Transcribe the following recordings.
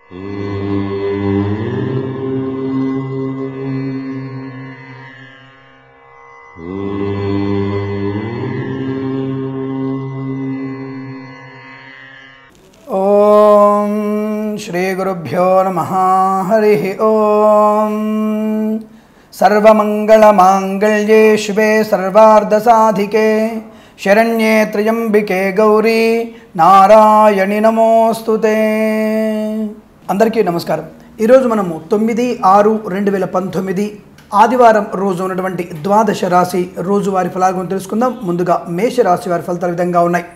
ఓం శ్రీ గురుభ్యో నమ హరి ఓం సర్వమంగళమాంగళ్యే శివే సర్వార్ధసాధికే శరణ్యే త్రయంబికే గౌరీ నారాయణి నమోస్తుతే అందరికీ నమస్కారం ఈరోజు మనము తొమ్మిది ఆరు రెండు వేల పంతొమ్మిది ఆదివారం రోజు ఉన్నటువంటి ద్వాదశ రాశి రోజువారి ఫలాలను తెలుసుకుందాం ముందుగా మేషరాశి వారి ఫలితాలు ఈ విధంగా ఉన్నాయి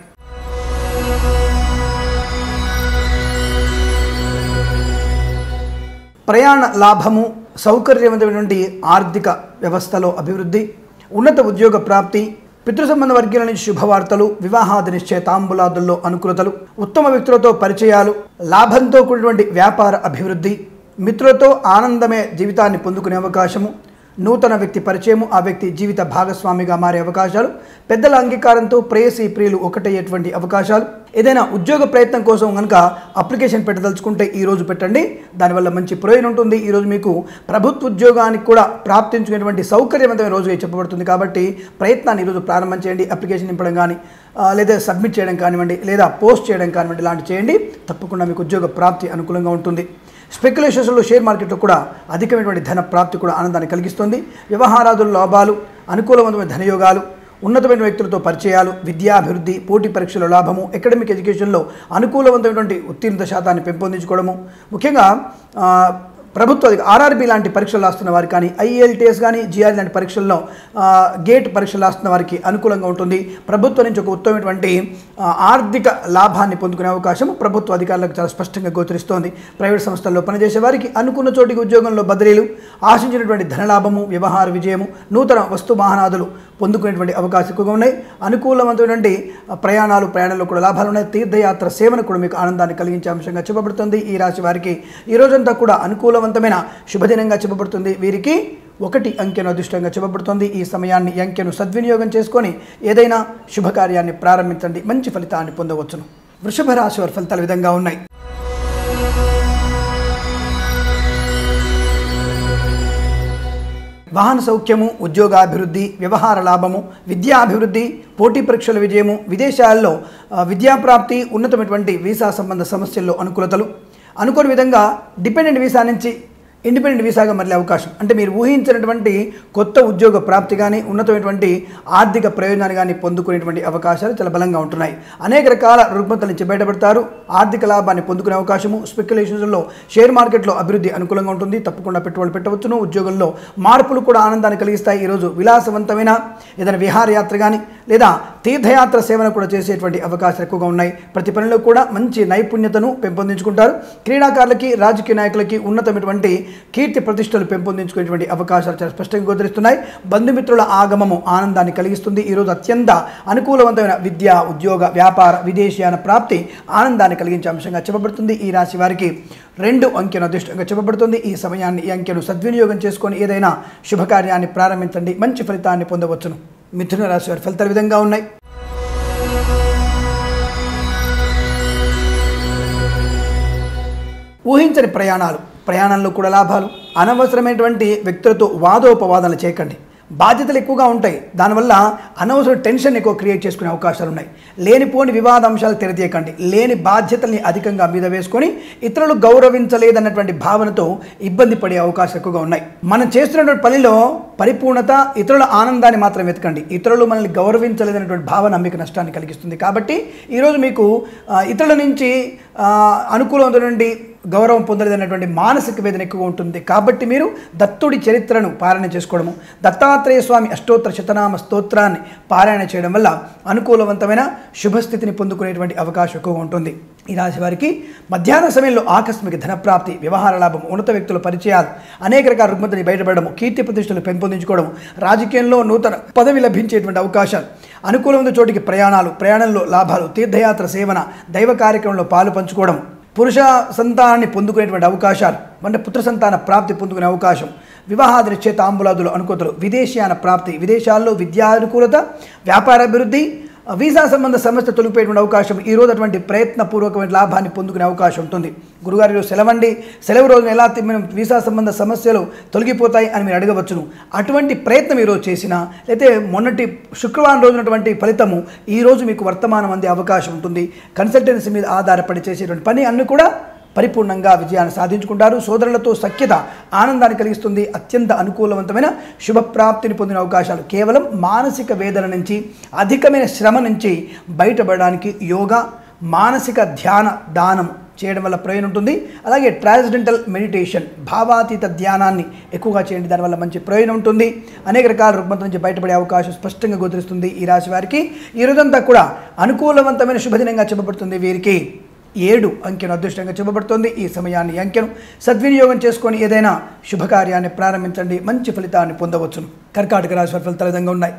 ప్రయాణ లాభము సౌకర్యవంతమైనటువంటి ఆర్థిక వ్యవస్థలో అభివృద్ధి ఉన్నత ఉద్యోగ ప్రాప్తి పితృ సంబంధ వర్గీయుల నుంచి శుభవార్తలు వివాహాది నిశ్చయ తాంబూలాదుల్లో అనుకూలతలు ఉత్తమ వ్యక్తులతో పరిచయాలు లాభంతో కూడినటువంటి వ్యాపార అభివృద్ధి మిత్రులతో ఆనందమే జీవితాన్ని పొందుకునే అవకాశము నూతన వ్యక్తి పరిచయము ఆ వ్యక్తి జీవిత భాగస్వామిగా మారే అవకాశాలు పెద్దల అంగీకారంతో ప్రేయసి ప్రియులు ఒకటయ్యేటువంటి అవకాశాలు ఏదైనా ఉద్యోగ ప్రయత్నం కోసం కనుక అప్లికేషన్ పెట్టదలుచుకుంటే ఈ రోజు పెట్టండి దానివల్ల మంచి ప్రయోజనం ఉంటుంది ఈరోజు మీకు ప్రభుత్వ ఉద్యోగానికి కూడా ప్రాప్తించుకునేటువంటి సౌకర్యవంతమైన రోజుగా చెప్పబడుతుంది కాబట్టి ప్రయత్నాన్ని ఈరోజు ప్రారంభం చేయండి అప్లికేషన్ నింపడం కానీ ఆ, లేదా సబ్మిట్ చేయడం కానివ్వండి లేదా పోస్ట్ చేయడం కానివ్వండి ఇలాంటి చేయండి తప్పకుండా మీకు ఉద్యోగ ప్రాప్తి అనుకూలంగా ఉంటుంది స్పెక్యులేషన్స్లో షేర్ మార్కెట్లో కూడా అధికమైనటువంటి ధన ప్రాప్తి కూడా ఆనందాన్ని కలిగిస్తుంది వ్యవహారాదుల లాభాలు అనుకూలవంతమైన ధనయోగాలు ఉన్నతమైన వ్యక్తులతో పరిచయాలు విద్యాభివృద్ధి పోటీ పరీక్షల లాభము అకాడమిక్ ఎడ్యుకేషన్లో అనుకూలవంతమైనటువంటి ఉత్తీర్ణత శాతాన్ని పెంపొందించుకోవడము ముఖ్యంగా ఆ, ప్రభుత్వ ఆర్ఆర్బీ లాంటి పరీక్షలు రాస్తున్న వారికి కానీ ఐఎల్టీఎస్ కానీ జిఆర్ లాంటి పరీక్షల్లో ఆ, గేట్ పరీక్షలు రాస్తున్న వారికి అనుకూలంగా ఉంటుంది ప్రభుత్వం నుంచి ఒక ఉత్తమమైనటువంటి ఆ, ఆర్థిక లాభాన్ని పొందుకునే అవకాశం ప్రభుత్వ అధికారులకు చాలా స్పష్టంగా గోచరిస్తోంది ప్రైవేట్ సంస్థల్లో పనిచేసే వారికి అనుకున్న చోటికి ఉద్యోగంలో బదిలీలు ఆశించినటువంటి ధనలాభము వ్యవహార విజయము నూతన వస్తు వాహనాదులు పొందుకునేటువంటి అవకాశం ఎక్కువగా ఉన్నాయి అనుకూలవంతమైనటువంటి ఆ, ప్రయాణాలు ప్రయాణంలో కూడా లాభాలు ఉన్నాయి తీర్థయాత్ర సేవను కూడా మీకు ఆనందాన్ని కలిగించే అంశంగా చెప్పబడుతుంది ఈ రాశి వారికి ఈ రోజంతా కూడా అనుకూలవంతమైన శుభదినంగా చెప్పబడుతుంది వీరికి ఒకటి అంకెను అదృష్టంగా చెప్పబడుతుంది ఈ సమయాన్ని ఈ అంకెను సద్వినియోగం చేసుకొని ఏదైనా శుభకార్యాన్ని ప్రారంభించండి మంచి ఫలితాన్ని పొందవచ్చును వృషభ రాశి వారి ఫలితాలు ఈ విధంగా ఉన్నాయి వాహన సౌఖ్యము ఉద్యోగాభివృద్ధి వ్యవహార లాభము విద్యాభివృద్ధి పోటీ పరీక్షల విజయము విదేశాల్లో ఆ, విద్యాప్రాప్తి ఉన్నతమైనటువంటి వీసా సంబంధ సమస్యల్లో అనుకూలతలు అనుకోని విధంగా డిపెండెంట్ వీసా నుంచి ఇండిపెండెంట్ వీసాగా మరలే అవకాశం అంటే మీరు ఊహించినటువంటి కొత్త ఉద్యోగ ప్రాప్తి కానీ ఉన్నతమైనటువంటి ఆర్థిక ప్రయోజనాన్ని కానీ పొందుకునేటువంటి అవకాశాలు చాలా బలంగా ఉంటున్నాయి అనేక రకాల రుగ్మతల నుంచి బయటపడతారు ఆర్థిక లాభాన్ని పొందుకునే అవకాశము స్పెక్యులేషన్స్లో షేర్ మార్కెట్లో అభివృద్ధి అనుకూలంగా ఉంటుంది తప్పకుండా పెట్టుబడులు పెట్టవచ్చును ఉద్యోగంలో మార్పులు కూడా ఆనందాన్ని కలిగిస్తాయి ఈరోజు విలాసవంతమైన ఏదైనా విహారయాత్ర కానీ లేదా తీర్థయాత్ర సేవను కూడా చేసేటువంటి అవకాశాలు ఎక్కువగా ఉన్నాయి ప్రతి పనిలో కూడా మంచి నైపుణ్యతను పెంపొందించుకుంటారు క్రీడాకారులకి రాజకీయ నాయకులకి ఉన్నతమైనటువంటి కీర్తి ప్రతిష్టలు పెంపొందించుకునేటువంటి అవకాశాలు చాలా స్పష్టంగా గోచరిస్తున్నాయి బంధుమిత్రుల ఆగమము ఆనందాన్ని కలిగిస్తుంది ఈరోజు అత్యంత అనుకూలవంతమైన విద్య ఉద్యోగ వ్యాపార విదేశీయాన ప్రాప్తి ఆనందాన్ని కలిగించే అంశంగా చెప్పబడుతుంది ఈ రాశి వారికి రెండు అంకెను అదృష్టంగా చెప్పబడుతుంది ఈ సమయాన్ని ఈ అంకెను సద్వినియోగం చేసుకొని ఏదైనా శుభకార్యాన్ని ప్రారంభించండి మంచి ఫలితాన్ని పొందవచ్చును మిథున రాశి వారి ఫలితాలు ఈ విధంగా ఉన్నాయి ఊహించని ప్రయాణాలు ప్రయాణంలో కూడా లాభాలు అనవసరమైనటువంటి వ్యక్తులతో వాదోపవాదాలు చేయకండి బాధ్యతలు ఎక్కువగా ఉంటాయి దానివల్ల అనవసరం టెన్షన్ ఎక్కువ క్రియేట్ చేసుకునే అవకాశాలు ఉన్నాయి లేనిపోని వివాదాంశాలు తెరతీయకండి లేని బాధ్యతల్ని అధికంగా మీద వేసుకొని ఇతరులు గౌరవించలేదన్నటువంటి భావనతో ఇబ్బంది పడే అవకాశాలు ఎక్కువగా ఉన్నాయి మనం చేస్తున్నటువంటి పనిలో పరిపూర్ణత ఇతరుల ఆనందాన్ని మాత్రం వెతకండి ఇతరులు మనల్ని గౌరవించలేదన్నటువంటి భావన మీకు నష్టాన్ని కలిగిస్తుంది కాబట్టి ఈరోజు మీకు ఆ, ఇతరుల నుంచి ఆ, అనుకూలమైనటువంటి గౌరవం పొందలేదన్నటువంటి మానసిక వేదన ఎక్కువ ఉంటుంది కాబట్టి మీరు దత్తుడి చరిత్రను పారాయణ చేసుకోవడము దత్తాత్రేయ స్వామి అష్టోత్తర శతనామ స్తోత్రాన్ని పారాయణ చేయడం వల్ల అనుకూలవంతమైన శుభస్థితిని పొందుకునేటువంటి అవకాశం ఎక్కువ ఉంటుంది ఈ రాశి వారికి మధ్యాహ్న సమయంలో ఆకస్మిక ధనప్రాప్తి వ్యవహార లాభం ఉన్నత వ్యక్తుల పరిచయాలు అనేక రకాల రుగ్మతని బయటపడడం కీర్తి ప్రతిష్టలు పెంపొందించుకోవడం రాజకీయంలో నూతన పదవి లభించేటువంటి అవకాశాలు అనుకూలమైన చోటికి ప్రయాణాలు ప్రయాణంలో లాభాలు తీర్థయాత్ర సేవన దైవ కార్యక్రమంలో పాలు పంచుకోవడం పురుష సంతానాన్ని పొందుకునేటువంటి అవకాశాలు అంటే పుత్ర సంతాన ప్రాప్తి పొందుకునే అవకాశం వివాహాది నిశ్చయ తాంబూలాదులు అనుకూతలు విదేశీయాన ప్రాప్తి విదేశాల్లో విద్యానుకూలత వ్యాపారాభివృద్ధి వీసా సంబంధ సమస్య తొలిపోయేటువంటి అవకాశం ఈ రోజు అటువంటి ప్రయత్నపూర్వకమైన లాభాన్ని పొందుకునే అవకాశం ఉంటుంది గురుగారి రోజు సెలవండి సెలవు రోజున ఎలా తి- మనం వీసా సంబంధ సమస్యలు తొలగిపోతాయి అని మీరు అడగవచ్చును అటువంటి ప్రయత్నం ఈరోజు చేసినా లేకపోతే మొన్నటి శుక్రవారం రోజునటువంటి ఫలితము ఈ రోజు మీకు వర్తమానం అందే అవకాశం ఉంటుంది కన్సల్టెన్సీ మీద ఆధారపడి చేసేటువంటి పని అన్ని కూడా పరిపూర్ణంగా విజయాన్ని సాధించుకుంటారు సోదరులతో సఖ్యత ఆనందాన్ని కలిగిస్తుంది అత్యంత అనుకూలవంతమైన శుభప్రాప్తిని పొందిన అవకాశాలు కేవలం మానసిక వేదన నుంచి అధికమైన శ్రమ నుంచి బయటపడడానికి యోగా మానసిక ధ్యాన దానం చేయడం వల్ల ప్రయోజనం ఉంటుంది అలాగే ట్రాన్స్డెంటల్ మెడిటేషన్ భావాతీత ధ్యానాన్ని ఎక్కువగా చేయండి దానివల్ల మంచి ప్రయోజనం ఉంటుంది అనేక రకాల రుగ్మత నుంచి బయటపడే అవకాశం స్పష్టంగా గోచరిస్తుంది ఈ రాశి వారికి ఈ రోజంతా కూడా అనుకూలవంతమైన శుభదినంగా చెప్పబడుతుంది వీరికి ఏడు అంకెను అదృష్టంగా చెప్పబడుతోంది ఈ సమయాన్ని ఈ అంకెను సద్వినియోగం చేసుకొని ఏదైనా శుభకార్యాన్ని ప్రారంభించండి మంచి ఫలితాన్ని పొందవచ్చును కర్కాటక రాశి వారి ఫలితాలు ఈ విధంగా ఉన్నాయి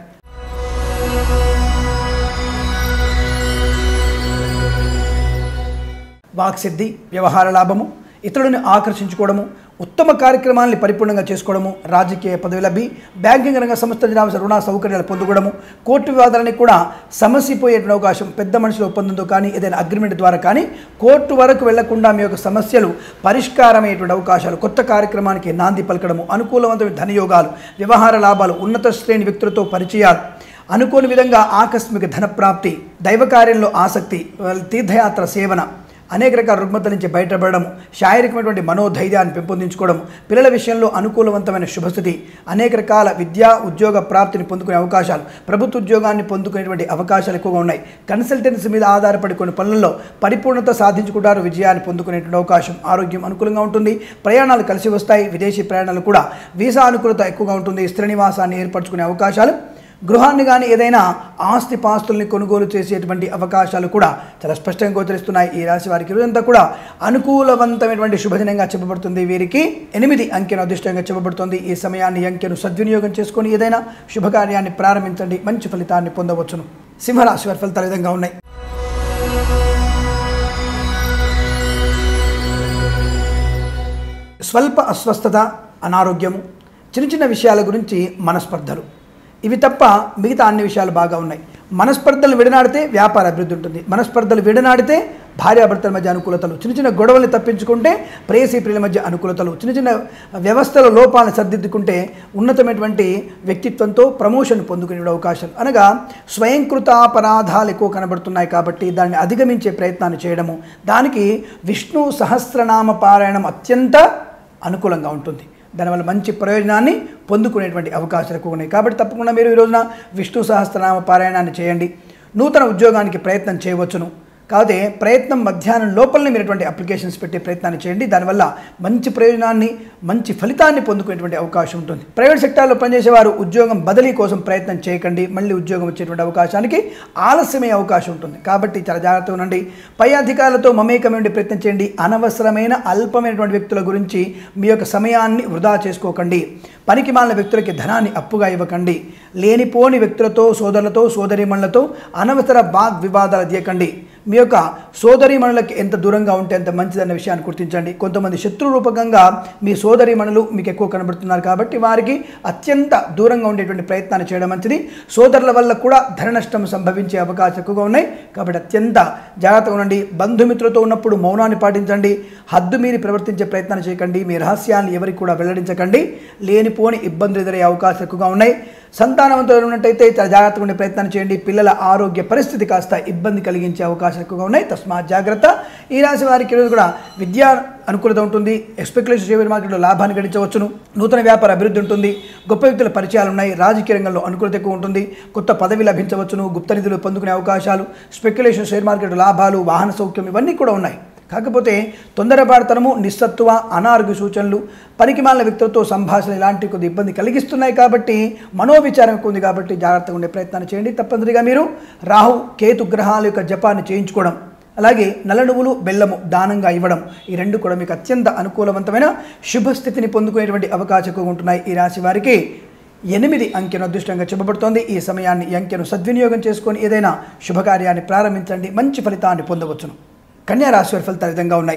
వాక్సిద్ధి వ్యవహార లాభము ఇతరులను ఆకర్షించుకోవడము ఉత్తమ కార్యక్రమాలను పరిపూర్ణంగా చేసుకోవడము రాజకీయ పదవి లభి బ్యాంకింగ్ రంగ సంస్థ రావాల్సిన రుణ సౌకర్యాలు పొందుకోవడము కోర్టు వివాదాలని కూడా సమస్యపోయేటువంటి అవకాశం పెద్ద మనుషుల ఒప్పందంతో కానీ ఏదైనా అగ్రిమెంట్ ద్వారా కానీ కోర్టు వరకు వెళ్లకుండా మీ యొక్క సమస్యలు పరిష్కారమయ్యేటువంటి అవకాశాలు కొత్త కార్యక్రమానికి నాంది పలకడము అనుకూలవంతమైన ధనయోగాలు వ్యవహార లాభాలు ఉన్నత శ్రేణి వ్యక్తులతో పరిచయాలు అనుకోని విధంగా ఆకస్మిక ధన ప్రాప్తి దైవ కార్యంలో ఆసక్తి తీర్థయాత్ర సేవన అనేక రకాల రుగ్మతల నుంచి బయటపడడం శారీరకమైనటువంటి మనోధైర్యాన్ని పెంపొందించుకోవడం పిల్లల విషయంలో అనుకూలవంతమైన శుభస్థితి అనేక రకాల విద్యా ఉద్యోగ ప్రాప్తిని పొందుకునే అవకాశాలు ప్రభుత్వ ఉద్యోగాన్ని పొందుకునేటువంటి అవకాశాలు ఎక్కువగా ఉన్నాయి కన్సల్టెన్సీ మీద ఆధారపడి కొన్ని పనుల్లో పరిపూర్ణత సాధించుకుంటారు విజయాన్ని పొందుకునేటువంటి అవకాశం ఆరోగ్యం అనుకూలంగా ఉంటుంది ప్రయాణాలు కలిసి వస్తాయి విదేశీ ప్రయాణాలు కూడా వీసా అనుకూలత ఎక్కువగా ఉంటుంది స్థిర నివాసాన్ని ఏర్పరచుకునే అవకాశాలు గృహాన్ని కానీ ఏదైనా ఆస్తి పాస్తుల్ని కొనుగోలు చేసేటువంటి అవకాశాలు కూడా చాలా స్పష్టంగా గోచరిస్తున్నాయి ఈ రాశి వారికి రోజంతా కూడా అనుకూలవంతమైనటువంటి శుభదినంగా చెప్పబడుతుంది వీరికి ఎనిమిది అంకెను అదృష్టంగా చెప్పబడుతుంది ఈ సమయాన్ని ఈ అంకెను సద్వినియోగం చేసుకొని ఏదైనా శుభకార్యాన్ని ప్రారంభించండి మంచి ఫలితాన్ని పొందవచ్చును సింహరాశి వారి ఫలితాలు ఈ విధంగా ఉన్నాయి స్వల్ప అస్వస్థత అనారోగ్యము చిన్న చిన్న విషయాల గురించి మనస్పర్ధలు ఇవి తప్ప మిగతా అన్ని విషయాలు బాగా ఉన్నాయి మనస్పర్ధలు విడనాడితే వ్యాపార అభివృద్ధి ఉంటుంది మనస్పర్ధలు విడనాడితే భార్యాభర్తల మధ్య అనుకూలతలు చిన్న చిన్న గొడవల్ని తప్పించుకుంటే ప్రేయసీ ప్రియుల మధ్య అనుకూలతలు చిన్న చిన్న వ్యవస్థల లోపాలను సర్దిద్దుకుంటే ఉన్నతమైనటువంటి వ్యక్తిత్వంతో ప్రమోషన్ పొందుకునే అవకాశాలు అనగా స్వయంకృతాపరాధాలు ఎక్కువ కనబడుతున్నాయి కాబట్టి దాన్ని అధిగమించే ప్రయత్నాన్ని చేయడము దానికి విష్ణు సహస్రనామ పారాయణం అత్యంత అనుకూలంగా ఉంటుంది దానివల్ల మంచి ప్రయోజనాన్ని పొందుకునేటువంటి అవకాశాలు ఎక్కువ ఉన్నాయి కాబట్టి తప్పకుండా మీరు ఈ రోజున విష్ణు సహస్రనామ పారాయణాన్ని చేయండి నూతన ఉద్యోగానికి ప్రయత్నం చేయవచ్చును కాకపోతే ప్రయత్నం మధ్యాహ్నం లోపలనే మీరటువంటి అప్లికేషన్స్ పెట్టే ప్రయత్నాన్ని చేయండి దానివల్ల మంచి ప్రయోజనాన్ని మంచి ఫలితాన్ని పొందుకునేటువంటి అవకాశం ఉంటుంది ప్రైవేట్ సెక్టార్లో పనిచేసేవారు ఉద్యోగం బదిలీ కోసం ప్రయత్నం చేయకండి మళ్ళీ ఉద్యోగం వచ్చేటువంటి అవకాశానికి ఆలస్యమయ్యే అవకాశం ఉంటుంది కాబట్టి చాలా జాగ్రత్తగా ఉండండి పై అధికారులతో మమేకం ఉండి ప్రయత్నం చేయండి అనవసరమైన అల్పమైనటువంటి వ్యక్తుల గురించి మీ యొక్క సమయాన్ని వృధా చేసుకోకండి పనికి మాలిన వ్యక్తులకి ధనాన్ని అప్పుగా ఇవ్వకండి లేనిపోని వ్యక్తులతో సోదరులతో సోదరీమణులతో అనవసర వాగ్ వివాదాలు తీయకండి మీ యొక్క సోదరీమణులకి ఎంత దూరంగా ఉంటే అంత మంచిదన్న విషయాన్ని గుర్తించండి కొంతమంది శత్రు రూపకంగా మీ సోదరీమణులు మీకు ఎక్కువ కనబడుతున్నారు కాబట్టి వారికి అత్యంత దూరంగా ఉండేటువంటి ప్రయత్నాన్ని చేయడం మంచిది సోదరుల వల్ల కూడా ధన నష్టం సంభవించే అవకాశం ఎక్కువగా ఉన్నాయి కాబట్టి అత్యంత జాగ్రత్తగా ఉండండి బంధుమిత్రులతో ఉన్నప్పుడు మౌనాన్ని పాటించండి హద్దు మీరి ప్రవర్తించే ప్రయత్నాన్ని చేయకండి మీ రహస్యాన్ని ఎవరికి కూడా వెల్లడించకండి లేనిపోని ఇబ్బందులు ఎదురయ్యే అవకాశం ఎక్కువగా ఉన్నాయి సంతానవంతులు ఉన్నట్టయితే చాలా జాగ్రత్తగా ఉండే ప్రయత్నం చేయండి పిల్లల ఆరోగ్య పరిస్థితి కాస్త ఇబ్బంది కలిగించే అవకాశం ఎక్కువగా ఉన్నాయి తస్మాత్ జాగ్రత్త ఈ రాశి వారికి ఈరోజు కూడా విద్యా అనుకూలత ఉంటుంది ఎస్పెక్యులేషన్ షేర్ మార్కెట్లో లాభాన్ని గడించవచ్చును నూతన వ్యాపార అభివృద్ధి ఉంటుంది గొప్ప వ్యక్తుల పరిచయాలు ఉన్నాయి రాజకీయ రంగంలో అనుకూలత ఎక్కువ ఉంటుంది కొత్త పదవి లభించవచ్చును గుప్త నిధులు పొందుకునే అవకాశాలు స్పెక్యులేషన్ షేర్ మార్కెట్ లాభాలు వాహన సౌఖ్యం ఇవన్నీ కూడా ఉన్నాయి కాకపోతే తొందరపాటుతనము నిస్సత్వ అనారోగ్య సూచనలు పనికిమాలిన వ్యక్తులతో సంభాషణ ఇలాంటి కొద్ది ఇబ్బంది కలిగిస్తున్నాయి కాబట్టి మనోవిచారం ఎక్కువ ఉంది కాబట్టి జాగ్రత్తగా ఉండే ప్రయత్నాన్ని చేయండి తప్పనిసరిగా మీరు రాహు కేతు గ్రహాల యొక్క జపాన్ని చేయించుకోవడం అలాగే నల్ల నువ్వులు బెల్లము దానంగా ఇవ్వడం ఈ రెండు కూడా మీకు అత్యంత అనుకూలవంతమైన శుభస్థితిని పొందుకునేటువంటి అవకాశం ఎక్కువగా ఉంటున్నాయి ఈ రాశి వారికి ఎనిమిది అంకెను అదృష్టంగా చెప్పబడుతోంది ఈ సమయాన్ని ఈ అంకెను సద్వినియోగం చేసుకొని ఏదైనా శుభకార్యాన్ని ప్రారంభించండి మంచి ఫలితాన్ని పొందవచ్చును కన్యా రాశి వారి ఫలితాలు ఈ విధంగా ఉన్నాయి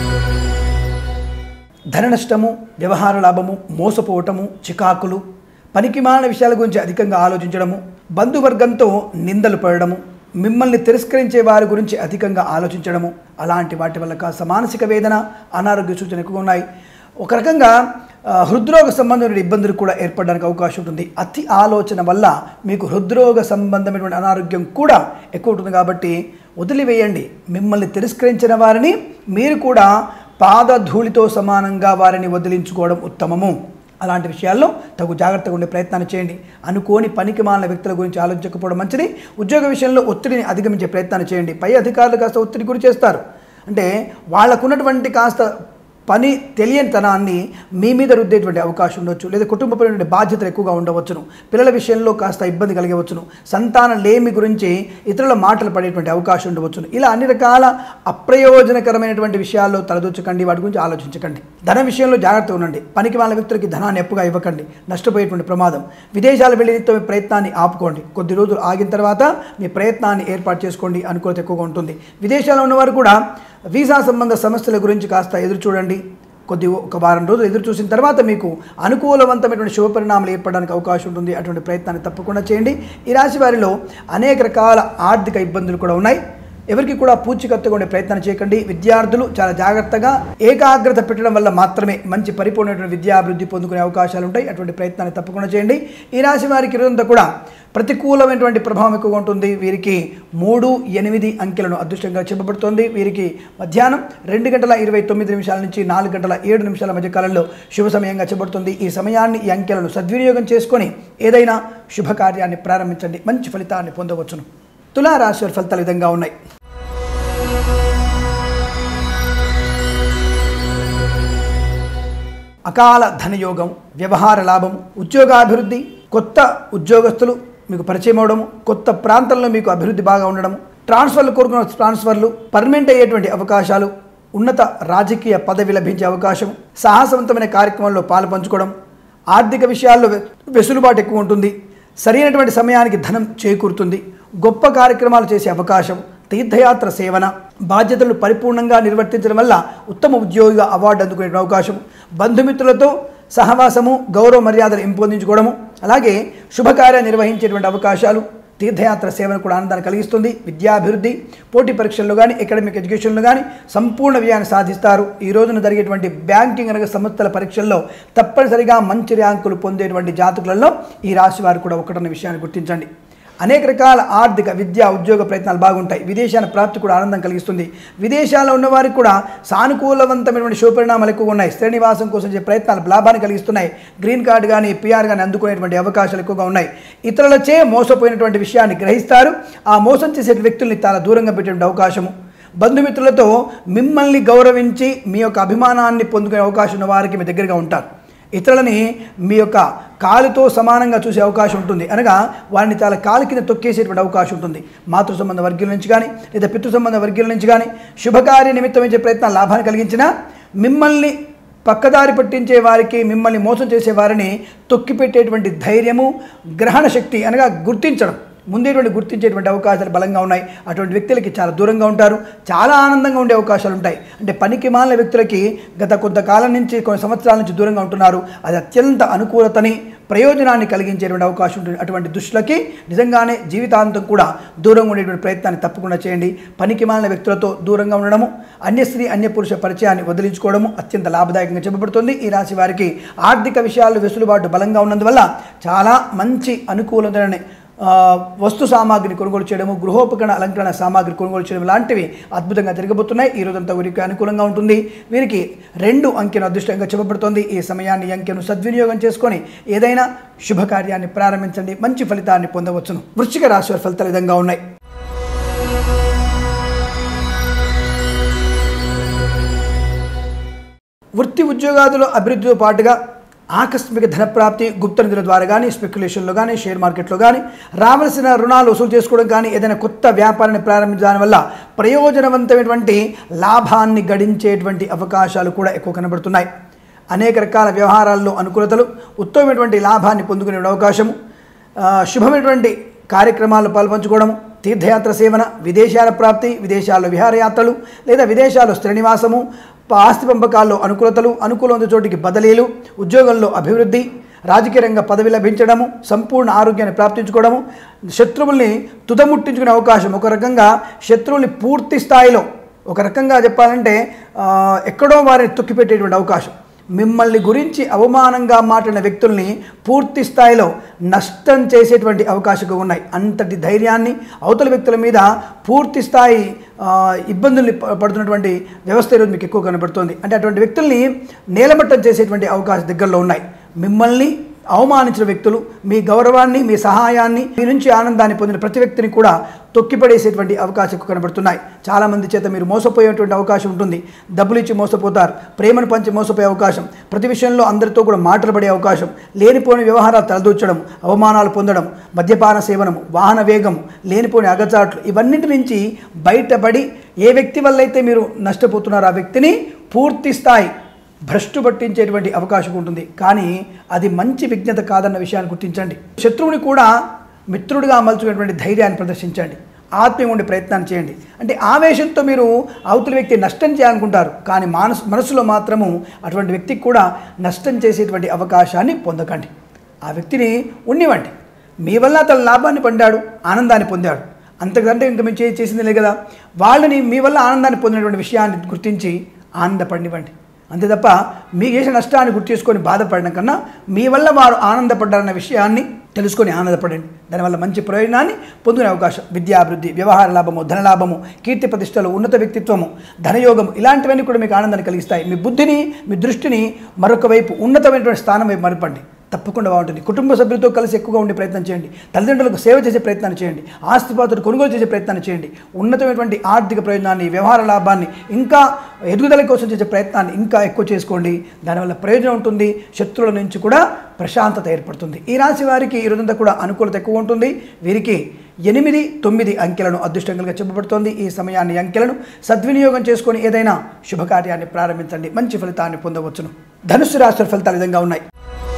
ధన నష్టము వ్యవహార లాభము మోసపోవటము చికాకులు పనికిమాలిన విషయాల గురించి అధికంగా ఆలోచించడము బంధువర్గంతో నిందలు పడడము మిమ్మల్ని తిరస్కరించే వారి గురించి అధికంగా ఆలోచించడము అలాంటి వాటి వల్ల కాస్త మానసిక వేదన అనారోగ్య సూచన ఎక్కువగా ఉన్నాయి ఒక రకంగా ఆ, హృద్రోగ సంబంధమైన ఇబ్బందులు కూడా ఏర్పడడానికి అవకాశం ఉంటుంది అతి ఆలోచన వల్ల మీకు హృద్రోగ సంబంధమైనటువంటి అనారోగ్యం కూడా ఎక్కువ ఉంటుంది కాబట్టి వదిలివేయండి మిమ్మల్ని తిరస్కరించిన వారిని మీరు కూడా పాదధూళితో సమానంగా వారిని వదిలించుకోవడం ఉత్తమము అలాంటి విషయాల్లో తగు జాగ్రత్తగా ఉండే ప్రయత్నాన్ని చేయండి అనుకోని పనికి మాలిన వ్యక్తుల గురించి ఆలోచించకపోవడం మంచిది ఉద్యోగ విషయంలో ఒత్తిడిని అధిగమించే ప్రయత్నాన్ని చేయండి పై అధికారులు కాస్త ఒత్తిడి గురి చేస్తారు అంటే వాళ్ళకున్నటువంటి కాస్త పని తెలియనితనాన్ని మీ మీద రుద్దేటువంటి అవకాశం ఉండొచ్చు లేదా కుటుంబపరమైన బాధ్యతలు ఎక్కువగా ఉండవచ్చును పిల్లల విషయంలో కాస్త ఇబ్బంది కలిగవచ్చును సంతాన లేమి గురించి ఇతరుల మాటలు పడేటువంటి అవకాశం ఉండవచ్చును ఇలా అన్ని రకాల అప్రయోజనకరమైనటువంటి విషయాల్లో తలదూచకండి వాటి గురించి ఆలోచించకండి ధన విషయంలో జాగ్రత్తగా ఉండండి పనికి వాళ్ళ వ్యక్తులకి ధనాన్ని ఎప్పుగా ఇవ్వకండి నష్టపోయేటువంటి ప్రమాదం విదేశాలు వెళ్ళి నిమిత్తం మీ ప్రయత్నాన్ని ఆపుకోండి కొద్ది రోజులు ఆగిన తర్వాత మీ ప్రయత్నాన్ని ఏర్పాటు చేసుకోండి అనుకూలత ఎక్కువగా ఉంటుంది విదేశాల్లో ఉన్నవారు కూడా వీసా సంబంధ సమస్యల గురించి కాస్త ఎదురు చూడండి కొద్ది ఒక వారం రోజులు ఎదురు చూసిన తర్వాత మీకు అనుకూలవంతమైనటువంటి శుభ పరిణామాలు ఏర్పడడానికి అవకాశం ఉంటుంది అటువంటి ప్రయత్నాన్ని తప్పకుండా చేయండి ఈ రాశి వారిలో అనేక రకాల ఆర్థిక ఇబ్బందులు కూడా ఉన్నాయి ఎవరికి కూడా పూచికత్తుగా ఉండే ప్రయత్నం చేయకండి విద్యార్థులు చాలా జాగ్రత్తగా ఏకాగ్రత పెట్టడం వల్ల మాత్రమే మంచి పరిపూర్ణమైన విద్యాభివృద్ధి పొందుకునే అవకాశాలు ఉంటాయి అటువంటి ప్రయత్నాన్ని తప్పకుండా చేయండి ఈ రాశి వారికి రోజంతా కూడా ప్రతికూలమైనటువంటి ప్రభావం ఎక్కువగా ఉంటుంది వీరికి మూడు ఎనిమిది అంకెలను అదృష్టంగా చెప్పబడుతోంది వీరికి మధ్యాహ్నం రెండు గంటల ఇరవై తొమ్మిది నిమిషాల నుంచి నాలుగు గంటల ఏడు నిమిషాల మధ్య కాలంలో శుభ సమయంగా చెప్పబడుతుంది ఈ సమయాన్ని ఈ అంకెలను సద్వినియోగం చేసుకొని ఏదైనా శుభకార్యాన్ని ప్రారంభించండి మంచి ఫలితాన్ని పొందవచ్చును తులారాశి వారి ఫలితాలు ఈ విధంగా ఉన్నాయి అకాల ధనయోగం వ్యవహార లాభం ఉద్యోగాభివృద్ధి కొత్త ఉద్యోగస్తులు మీకు పరిచయం అవడము కొత్త ప్రాంతంలో మీకు అభివృద్ధి బాగా ఉండడము ట్రాన్స్ఫర్లు కోరుకున్న ట్రాన్స్ఫర్లు పర్మనెంట్ అయ్యేటువంటి అవకాశాలు ఉన్నత రాజకీయ పదవి లభించే అవకాశం సాహసవంతమైన కార్యక్రమాల్లో పాలు పంచుకోవడం ఆర్థిక విషయాల్లో వె- వెసులుబాటు ఎక్కువ ఉంటుంది సరైనటువంటి సమయానికి ధనం చేకూరుతుంది గొప్ప కార్యక్రమాలు చేసే అవకాశం తీర్థయాత్ర సేవన బాధ్యతలు పరిపూర్ణంగా నిర్వర్తించడం వల్ల ఉత్తమ ఉద్యోగిగా అవార్డు అందుకునే అవకాశం బంధుమిత్రులతో సహవాసము గౌరవ మర్యాదలు ఇంపొందించుకోవడము అలాగే శుభకార్యాలు నిర్వహించేటువంటి అవకాశాలు తీర్థయాత్ర సేవను కూడా ఆనందాన్ని కలిగిస్తుంది విద్యాభివృద్ధి పోటీ పరీక్షల్లో కానీ అకాడమిక్ ఎడ్యుకేషన్లో కానీ సంపూర్ణ విజయాన్ని సాధిస్తారు ఈ రోజున జరిగేటువంటి బ్యాంకింగ్ రంగ సంస్థల పరీక్షల్లో తప్పనిసరిగా మంచి ర్యాంకులు పొందేటువంటి జాతకులలో ఈ రాశి వారు కూడా ఒకటన్న విషయాన్ని గుర్తించండి అనేక రకాల ఆర్థిక విద్యా ఉద్యోగ ప్రయత్నాలు బాగుంటాయి విదేశాల ప్రాప్తి కూడా ఆనందం కలిగిస్తుంది విదేశాల్లో ఉన్నవారికి కూడా సానుకూలవంతమైనటువంటి శుభపరిణామాలు ఎక్కువగా ఉన్నాయి స్థిర నివాసం కోసం చేసే ప్రయత్నాలు లాభాన్ని కలిగిస్తున్నాయి గ్రీన్ కార్డు కానీ పిఆర్ కానీ అందుకునేటువంటి అవకాశాలు ఎక్కువగా ఉన్నాయి ఇతరులచే మోసపోయినటువంటి విషయాన్ని గ్రహిస్తారు ఆ మోసం చేసే వ్యక్తుల్ని చాలా దూరంగా పెట్టేటువంటి అవకాశము బంధుమిత్రులతో మిమ్మల్ని గౌరవించి మీ యొక్క అభిమానాన్ని పొందుకునే అవకాశం ఉన్న వారికి మీ దగ్గరగా ఉంటారు ఇతరులని మీ యొక్క కాలుతో సమానంగా చూసే అవకాశం ఉంటుంది అనగా వారిని చాలా కాలు కింద తొక్కేసేటువంటి అవకాశం ఉంటుంది మాతృ సంబంధ వర్గీయుల నుంచి కానీ లేదా పితృ సంబంధ వర్గీయుల నుంచి కానీ శుభకార్య నిమిత్తం ఇచ్చే ప్రయత్నాలు లాభాన్ని కలిగించినా మిమ్మల్ని పక్కదారి పట్టించే వారికి మిమ్మల్ని మోసం చేసే వారిని తొక్కిపెట్టేటువంటి ధైర్యము గ్రహణ శక్తి అనగా గుర్తించడం ముందేటువంటి గుర్తించేటువంటి అవకాశాలు బలంగా ఉన్నాయి అటువంటి వ్యక్తులకి చాలా దూరంగా ఉంటారు చాలా ఆనందంగా ఉండే అవకాశాలు ఉంటాయి అంటే పనికి మాలిన వ్యక్తులకి గత కొంతకాలం నుంచి కొన్ని సంవత్సరాల నుంచి దూరంగా ఉంటున్నారు అది అత్యంత అనుకూలతని ప్రయోజనాన్ని కలిగించేటువంటి అవకాశం ఉంటుంది అటువంటి దుష్టులకి నిజంగానే జీవితాంతం కూడా దూరంగా ఉండేటువంటి ప్రయత్నాన్ని తప్పకుండా చేయండి పనికి మాలిన వ్యక్తులతో దూరంగా ఉండడము అన్య స్త్రీ అన్య పురుష పరిచయాన్ని వదిలించుకోవడము అత్యంత లాభదాయకంగా చెప్పబడుతుంది ఈ రాశి వారికి ఆర్థిక విషయాల్లో వెసులుబాటు బలంగా ఉన్నందువల్ల చాలా మంచి అనుకూలతని ఆ, వస్తు సామాగ్రిని కొనుగోలు చేయడము గృహోపకరణ అలంకరణ సామాగ్రి కొనుగోలు చేయడం లాంటివి అద్భుతంగా జరగబోతున్నాయి ఈ రోజంతా వీరికి అనుకూలంగా ఉంటుంది వీరికి రెండు అంకెను అదృష్టంగా చెప్పబడుతోంది ఈ సమయాన్ని ఈ అంకెను సద్వినియోగం చేసుకొని ఏదైనా శుభకార్యాన్ని ప్రారంభించండి మంచి ఫలితాన్ని పొందవచ్చును వృశ్చిక రాశి వారి ఫలితాలు ఈ విధంగా ఉన్నాయి వృత్తి ఉద్యోగాదుల అభివృద్ధితో పాటుగా ఆకస్మిక ధనప్రాప్తి గుప్త నిధుల ద్వారా కానీ స్పెక్యులేషన్లో కానీ షేర్ మార్కెట్లో కానీ రావాల్సిన రుణాలు వసూలు చేసుకోవడం కానీ ఏదైనా కొత్త వ్యాపారాన్ని ప్రారంభించడం వల్ల ప్రయోజనవంతమైనటువంటి లాభాన్ని గడించేటువంటి అవకాశాలు కూడా ఎక్కువ కనబడుతున్నాయి అనేక రకాల వ్యవహారాల్లో అనుకూలతలు ఉత్తమమైనటువంటి లాభాన్ని పొందుకునే అవకాశము ఆ, శుభమైనటువంటి కార్యక్రమాల్లో పాల్పంచుకోవడము తీర్థయాత్ర సేవన విదేశాల ప్రాప్తి విదేశాల్లో విహారయాత్రలు లేదా విదేశాల్లో స్థిర నివాసము ప- ఆస్తి పంపకాల్లో అనుకూలతలు అనుకూలమైన చోటికి బదిలీలు ఉద్యోగంలో అభివృద్ధి రాజకీయ రంగ పదవి లభించడము సంపూర్ణ ఆరోగ్యాన్ని ప్రాప్తించుకోవడము శత్రువుల్ని తుదముట్టించుకునే అవకాశం ఒక రకంగా శత్రువుల్ని పూర్తి స్థాయిలో ఒక రకంగా చెప్పాలంటే ఆ, ఎక్కడో వారిని తొక్కిపెట్టేటువంటి అవకాశం మిమ్మల్ని గురించి అవమానంగా మాట్లాడిన వ్యక్తుల్ని పూర్తి స్థాయిలో నష్టం చేసేటువంటి అవకాశాలు ఉన్నాయి అంతటి ధైర్యాన్ని అవతల వ్యక్తుల మీద పూర్తి స్థాయి ఆ, ఇబ్బందుల్ని ప- పడుతున్నటువంటి వ్యవస్థ ఈరోజు మీకు ఎక్కువ కనబడుతుంది అంటే అటువంటి వ్యక్తుల్ని నేలమట్టం చేసేటువంటి అవకాశం దగ్గరలో ఉన్నాయి మిమ్మల్ని అవమానించిన వ్యక్తులు మీ గౌరవాన్ని మీ సహాయాన్ని మీ నుంచి ఆనందాన్ని పొందిన ప్రతి వ్యక్తిని కూడా తొక్కిపడేసేటువంటి అవకాశం ఎక్కువ కనబడుతున్నాయి చాలామంది చేత మీరు మోసపోయేటువంటి అవకాశం ఉంటుంది డబ్బులు ఇచ్చి మోసపోతారు ప్రేమను పంచి మోసపోయే అవకాశం ప్రతి విషయంలో అందరితో కూడా మాటలు పడే అవకాశం లేనిపోని వ్యవహారాలు తలదూర్చడం అవమానాలు పొందడం మద్యపాన సేవనము వాహన వేగము లేనిపోని అగచాట్లు ఇవన్నింటి నుంచి బయటపడి ఏ వ్యక్తి వల్ల అయితే మీరు నష్టపోతున్నారో ఆ వ్యక్తిని పూర్తి స్థాయి భ్రష్టు పట్టించేటువంటి అవకాశం ఉంటుంది కానీ అది మంచి విజ్ఞత కాదన్న విషయాన్ని గుర్తించండి శత్రువుని కూడా మిత్రుడిగా అమల్చుకునేటువంటి ధైర్యాన్ని ప్రదర్శించండి ఆత్మీయ ఉండే ప్రయత్నాన్ని చేయండి అంటే ఆవేశంతో మీరు అవతలి వ్యక్తి నష్టం చేయాలనుకుంటారు కానీ మానసు మనసులో మాత్రము అటువంటి వ్యక్తికి కూడా నష్టం చేసేటువంటి అవకాశాన్ని పొందకండి ఆ వ్యక్తిని ఉండివ్వండి మీ వల్ల అతను లాభాన్ని పొందాడు ఆనందాన్ని పొందాడు అంతకంటే ఇంకా మేము చే- చేసింది లేదు కదా వాళ్ళని మీ వల్ల ఆనందాన్ని పొందినటువంటి విషయాన్ని గుర్తించి ఆనందపడినివ్వండి అంతే తప్ప మీకు చేసిన నష్టాన్ని గుర్తు చేసుకొని బాధపడడం కన్నా మీ వల్ల వారు ఆనందపడ్డారన్న విషయాన్ని తెలుసుకొని ఆనందపడండి దానివల్ల మంచి ప్రయోజనాన్ని పొందుకునే అవకాశం విద్యాభివృద్ధి వ్యవహార లాభము ధనలాభము కీర్తి ప్రతిష్టలు ఉన్నత వ్యక్తిత్వము ధనయోగం ఇలాంటివన్నీ కూడా మీకు ఆనందాన్ని కలిగిస్తాయి మీ బుద్ధిని మీ దృష్టిని మరొక వైపు ఉన్నతమైనటువంటి స్థానం వైపు మరపండి తప్పకుండా బాగుంటుంది కుటుంబ సభ్యులతో కలిసి ఎక్కువగా ఉండే ప్రయత్నం చేయండి తల్లిదండ్రులకు సేవ చేసే ప్రయత్నాన్ని చేయండి ఆస్తిపాతులు కొనుగోలు చేసే ప్రయత్నాన్ని చేయండి ఉన్నతమైనటువంటి ఆర్థిక ప్రయోజనాన్ని వ్యవహార లాభాన్ని ఇంకా ఎదుగుదల కోసం చేసే ప్రయత్నాన్ని ఇంకా ఎక్కువ చేసుకోండి దానివల్ల ప్రయోజనం ఉంటుంది శత్రువుల నుంచి కూడా ప్రశాంతత ఏర్పడుతుంది ఈ రాశి వారికి ఈ రోజంతా కూడా అనుకూలత ఎక్కువ ఉంటుంది వీరికి ఎనిమిది తొమ్మిది అంకెలను అదృష్టంగా చెప్పబడుతోంది ఈ సమయాన్ని ఈ అంకెలను సద్వినియోగం చేసుకొని ఏదైనా శుభకార్యాన్ని ప్రారంభించండి మంచి ఫలితాన్ని పొందవచ్చును ధనుసు రాశి ఫలితాలు ఈ విధంగా ఉన్నాయి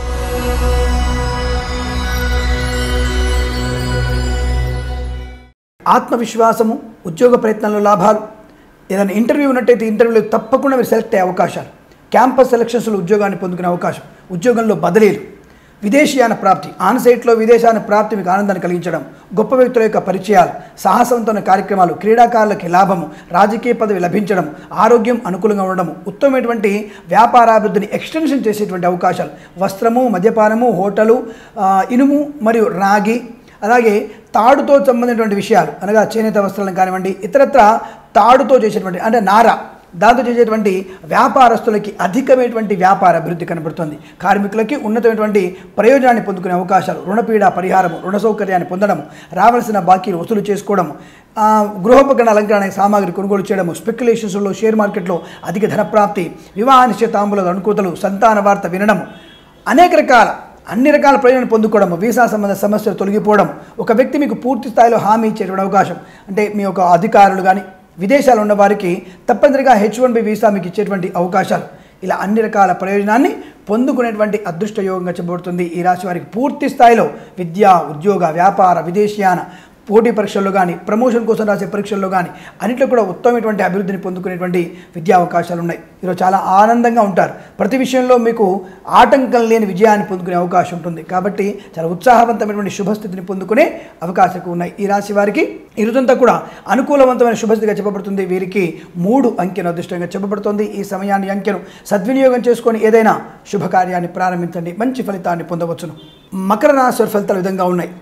ఆత్మవిశ్వాసము ఉద్యోగ ప్రయత్నంలో లాభాలు ఏదైనా ఇంటర్వ్యూ ఉన్నట్టయితే ఇంటర్వ్యూలో తప్పకుండా మీరు సెలెక్ట్ అయ్యే అవకాశాలు క్యాంపస్ సెలక్షన్స్లో ఉద్యోగాన్ని పొందుకునే అవకాశం ఉద్యోగంలో బదిలీలు విదేశీయాన ప్రాప్తి ఆన్ సైట్లో విదేశాన ప్రాప్తి మీకు ఆనందాన్ని కలిగించడం గొప్ప వ్యక్తుల యొక్క పరిచయాలు సాహసవంతమైన కార్యక్రమాలు క్రీడాకారులకి లాభము రాజకీయ పదవి లభించడం ఆరోగ్యం అనుకూలంగా ఉండడం ఉత్తమమైనటువంటి వ్యాపారాభివృద్ధిని ఎక్స్టెన్షన్ చేసేటువంటి అవకాశాలు వస్త్రము మద్యపానము హోటలు ఆ, ఇనుము మరియు రాగి అలాగే తాడుతో సంబంధించినటువంటి విషయాలు అనగా చేనేత వస్త్రాలను కానివ్వండి ఇతరత్ర తాడుతో చేసేటువంటి అంటే నార దాంతో చేసేటువంటి వ్యాపారస్తులకి అధికమైనటువంటి వ్యాపార అభివృద్ధి కనబడుతుంది కార్మికులకి ఉన్నతమైనటువంటి ప్రయోజనాన్ని పొందుకునే అవకాశాలు రుణపీడ పరిహారము రుణ సౌకర్యాన్ని పొందడము రావాల్సిన బాకీలు వసూలు చేసుకోవడము ఆ, గృహోపకరణ అలంకరణ సామాగ్రి కొనుగోలు చేయడము స్పెక్యులేషన్స్లో షేర్ మార్కెట్లో అధిక ధన ప్రాప్తి వివాహ నిశ్చితాంబుల అనుకూతలు సంతాన వార్త వినడము అనేక రకాల అన్ని రకాల ప్రయోజనం పొందుకోవడం వీసా సంబంధ సమస్యలు తొలగిపోవడం ఒక వ్యక్తి మీకు పూర్తి స్థాయిలో హామీ ఇచ్చేటువంటి అవకాశం అంటే మీ యొక్క అధికారులు కానీ విదేశాలు ఉన్న వారికి తప్పనిసరిగా హెచ్ వన్ బి వీసా మీకు ఇచ్చేటువంటి అవకాశాలు ఇలా అన్ని రకాల ప్రయోజనాన్ని పొందుకునేటువంటి అదృష్ట యోగంగా చెప్పబడుతుంది ఈ రాశి వారికి పూర్తి స్థాయిలో విద్య ఉద్యోగ వ్యాపార విదేశీయాన పోటీ పరీక్షల్లో కానీ ప్రమోషన్ కోసం రాసే పరీక్షల్లో కానీ అన్నింటిలో కూడా ఉత్తమమైనటువంటి అభివృద్ధిని పొందుకునేటువంటి విద్యా అవకాశాలు ఉన్నాయి ఈరోజు చాలా ఆనందంగా ఉంటారు ప్రతి విషయంలో మీకు ఆటంకం లేని విజయాన్ని పొందుకునే అవకాశం ఉంటుంది కాబట్టి చాలా ఉత్సాహవంతమైనటువంటి శుభస్థితిని పొందుకునే అవకాశాలు ఉన్నాయి ఈ రాశి వారికి ఈ రోజంతా కూడా అనుకూలవంతమైన శుభస్థితిగా చెప్పబడుతుంది వీరికి మూడు అంకెను అదృష్టంగా చెప్పబడుతుంది ఈ సమయాన్ని ఈ అంకెను సద్వినియోగం చేసుకొని ఏదైనా శుభకార్యాన్ని ప్రారంభించండి మంచి ఫలితాన్ని పొందవచ్చును మకర రాశి వారి ఫలితాలు ఈ విధంగా ఉన్నాయి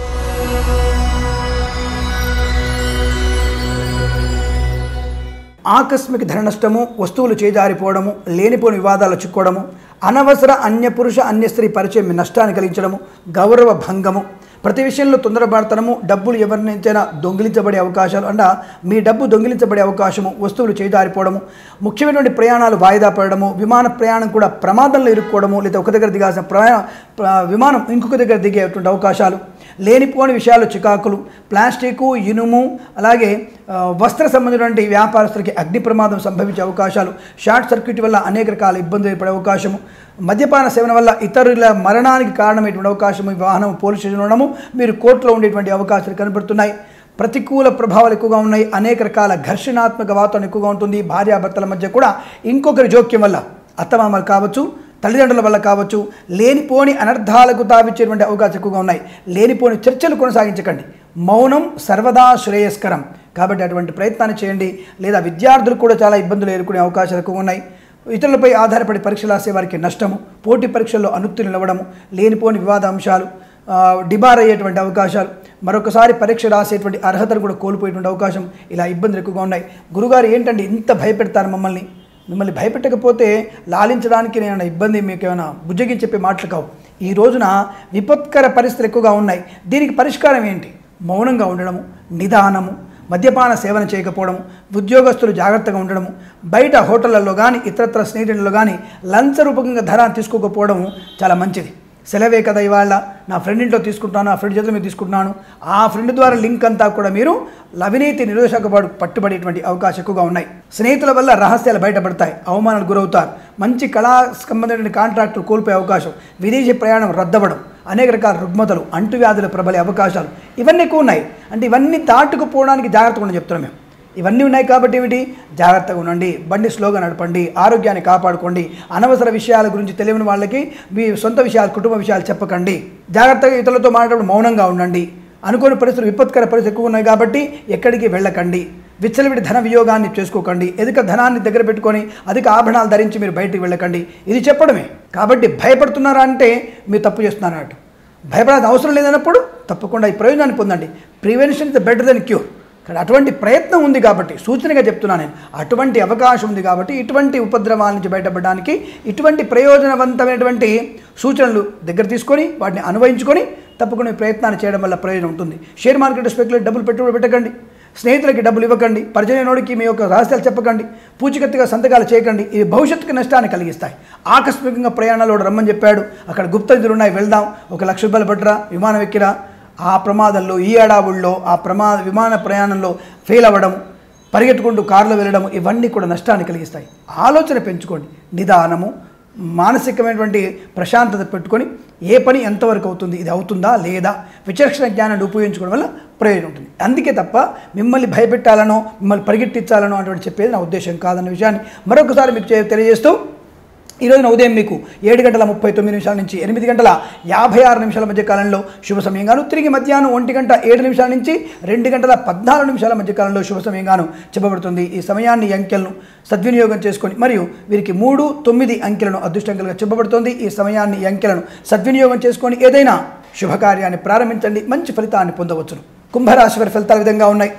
ఆకస్మిక ధన నష్టము వస్తువులు చేజారిపోవడము లేనిపోని వివాదాలు చిక్కోవడము అనవసర అన్య పురుష అన్య స్త్రీ పరిచయం మీ నష్టాన్ని కలిగించడము గౌరవ భంగము ప్రతి విషయంలో తొందరపడతనము డబ్బులు ఎవరి నుంచైనా దొంగిలించబడే అవకాశాలు అంట మీ డబ్బు దొంగిలించబడే అవకాశము వస్తువులు చేజారిపోవడము ముఖ్యమైనటువంటి ప్రయాణాలు వాయిదా పడడము విమాన ప్రయాణం కూడా ప్రమాదంలో ఇరుక్కోవడము లేదా ఒక దగ్గర దిగాల్సిన ప్రయాణ ప్ర- విమానం ఇంకొక దగ్గర దిగేటువంటి అవకాశాలు లేనిపోని విషయాలు చికాకులు ప్లాస్టిక్ ఇనుము అలాగే ఆ, వస్త్ర సంబంధించినటువంటి వ్యాపారస్తులకి అగ్ని ప్రమాదం సంభవించే అవకాశాలు షార్ట్ సర్క్యూట్ వల్ల అనేక రకాల ఇబ్బందులు ఏర్పడే అవకాశము మద్యపాన సేవన వల్ల ఇతరుల మరణానికి కారణమైనటువంటి అవకాశము ఈ వాహనం పోలీస్ స్టేషన్ ఉండడము మీరు కోర్టులో ఉండేటువంటి అవకాశాలు కనబడుతున్నాయి ప్రతికూల ప్రభావాలు ఎక్కువగా ఉన్నాయి అనేక రకాల ఘర్షణాత్మక వాతావరణం ఎక్కువగా ఉంటుంది భార్యాభర్తల మధ్య కూడా ఇంకొకరి జోక్యం వల్ల అత్తమామలు కావచ్చు తల్లిదండ్రుల వల్ల కావచ్చు లేనిపోని అనర్థాలకు తావిచ్చేటువంటి అవకాశం ఎక్కువగా ఉన్నాయి లేనిపోని చర్చలు కొనసాగించకండి మౌనం సర్వదా శ్రేయస్కరం కాబట్టి అటువంటి ప్రయత్నాన్ని చేయండి లేదా విద్యార్థులు కూడా చాలా ఇబ్బందులు ఎదుర్కొనే అవకాశాలు ఎక్కువ ఉన్నాయి ఇతరులపై ఆధారపడి పరీక్షలు రాసే వారికి నష్టము పోటీ పరీక్షల్లో అనుత్తీర్ణులు అవ్వడము లేనిపోని వివాద అంశాలు ఆ, డిబార్ అయ్యేటువంటి అవకాశాలు మరొకసారి పరీక్ష రాసేటువంటి అర్హతను కూడా కోల్పోయేటువంటి అవకాశం ఇలా ఇబ్బందులు ఎక్కువగా ఉన్నాయి గురుగారు ఏంటంటే ఇంత భయపెడతారు మమ్మల్ని మిమ్మల్ని భయపెట్టకపోతే లాలించడానికి నేను ఇబ్బంది మీకు ఏమైనా బుజ్జగించి చెప్పే మాటలు కావు ఈ రోజున విపత్కర పరిస్థితులు ఎక్కువగా ఉన్నాయి దీనికి పరిష్కారం ఏంటి మౌనంగా ఉండడము నిదానము మద్యపాన సేవన చేయకపోవడము ఉద్యోగస్తులు జాగ్రత్తగా ఉండడము బయట హోటళ్లలో కానీ ఇతరత్ర స్నేహితులలో కానీ లంచ రూపకంగా ధర తీసుకోకపోవడం చాలా మంచిది సెలవే కదా ఇవాళ నా ఫ్రెండ్ ఇంట్లో తీసుకుంటున్నాను ఆ ఫ్రెండ్ చేతిలో మీరు తీసుకుంటున్నాను ఆ ఫ్రెండ్ ద్వారా లింక్ అంతా కూడా మీరు అవినీతి నిరోధక పట్టుబడేటువంటి అవకాశం ఎక్కువగా ఉన్నాయి స్నేహితుల వల్ల రహస్యాలు బయటపడతాయి అవమానాలు గురవుతారు మంచి కళా సంబంధమైన కాంట్రాక్టులు కోల్పోయే అవకాశం విదేశీ ప్రయాణం రద్దవడం అనేక రకాల రుగ్మతలు అంటువ్యాధులు ప్రబలే అవకాశాలు ఇవన్నీ ఎక్కువ ఉన్నాయి అంటే ఇవన్నీ దాటుకుపోవడానికి జాగ్రత్తగా ఉండని చెప్తున్నాం మేము ఇవన్నీ ఉన్నాయి కాబట్టి ఏమిటి జాగ్రత్తగా ఉండండి బండి స్లోగా నడపండి ఆరోగ్యాన్ని కాపాడుకోండి అనవసర విషయాల గురించి తెలియని వాళ్ళకి మీ సొంత విషయాలు కుటుంబ విషయాలు చెప్పకండి జాగ్రత్తగా ఇతరులతో మాట్లాడడం మౌనంగా ఉండండి అనుకోని పరిస్థితులు విపత్కర పరిస్థితులు ఎక్కువ ఉన్నాయి కాబట్టి ఎక్కడికి వెళ్ళకండి విచ్చలవిడి ధన వియోగాన్ని చేసుకోకండి ఎదుక ధనాన్ని దగ్గర పెట్టుకొని అధిక ఆభరణాలు ధరించి మీరు బయటికి వెళ్ళకండి ఇది చెప్పడమే కాబట్టి భయపడుతున్నారా అంటే మీరు తప్పు చేస్తున్నారు అన్నట్టు భయపడాల్సిన అవసరం లేదన్నప్పుడు తప్పకుండా ఈ ప్రయోజనాన్ని పొందండి prevention is better than cure కానీ అటువంటి ప్రయత్నం ఉంది కాబట్టి సూచనగా చెప్తున్నాను నేను అటువంటి అవకాశం ఉంది కాబట్టి ఇటువంటి ఉపద్రవాల నుంచి బయటపడడానికి ఇటువంటి ప్రయోజనవంతమైనటువంటి సూచనలు దగ్గర తీసుకొని వాటిని అనువయించుకొని తప్పకుండా ఈ ప్రయత్నాన్ని చేయడం వల్ల ప్రయోజనం ఉంటుంది షేర్ మార్కెట్ స్పెక్యులేట్ డబ్బులు పెట్టుబడి పెట్టకండి స్నేహితులకి డబ్బులు ఇవ్వకండి పరిచయనోడికి మీ యొక్క రహస్యాలు చెప్పకండి పూచికత్తుగా సంతకాలు చేయకండి ఇవి భవిష్యత్తుకి నష్టాన్ని కలిగిస్తాయి ఆకస్మికంగా ప్రయాణాలు వాడు రమ్మని చెప్పాడు అక్కడ గుప్త నిధులు ఉన్నాయి వెళ్దాం ఒక లక్ష రూపాయలు పట్టరా విమానం ఎక్కిరా ఆ ప్రమాదంలో ఈ ఏడావుల్లో ఆ ప్రమాద విమాన ప్రయాణంలో ఫెయిల్ అవ్వడం పరిగెట్టుకుంటూ కారులో వెళ్ళడం ఇవన్నీ కూడా నష్టాన్ని కలిగిస్తాయి ఆలోచన పెంచుకోండి నిదానము మానసికమైనటువంటి ప్రశాంతత పెట్టుకొని ఏ పని ఎంతవరకు అవుతుంది ఇది అవుతుందా లేదా విచక్షణ జ్ఞానాన్ని ఉపయోగించుకోవడం వల్ల ప్రయోజనం ఉంటుంది అందుకే తప్ప మిమ్మల్ని భయపెట్టాలనో మిమ్మల్ని పరిగెట్టించాలనో అటువంటి చెప్పేది నా ఉద్దేశం కాదన్న విషయాన్ని మరొకసారి మీకు చే- తెలియజేస్తూ ఈ రోజున ఉదయం మీకు ఏడు గంటల ముప్పై తొమ్మిది నిమిషాల నుంచి ఎనిమిది గంటల యాభై ఆరు నిమిషాల మధ్య కాలంలో శుభ సమయంగాను తిరిగి మధ్యాహ్నం ఒంటి గంట ఏడు నిమిషాల నుంచి రెండు గంటల పద్నాలుగు నిమిషాల మధ్య కాలంలో శుభ సమయంగాను చెప్పబడుతుంది ఈ సమయాన్ని ఈ అంకెలను సద్వినియోగం చేసుకొని మరియు వీరికి మూడు తొమ్మిది అంకెలను అదృష్టంకలుగా చెప్పబడుతుంది ఈ సమయాన్ని ఈ అంకెలను సద్వినియోగం చేసుకొని ఏదైనా శుభకార్యాన్ని ప్రారంభించండి మంచి ఫలితాన్ని పొందవచ్చును కుంభరాశి వారి ఫలితాలు ఈ విధంగా ఉన్నాయి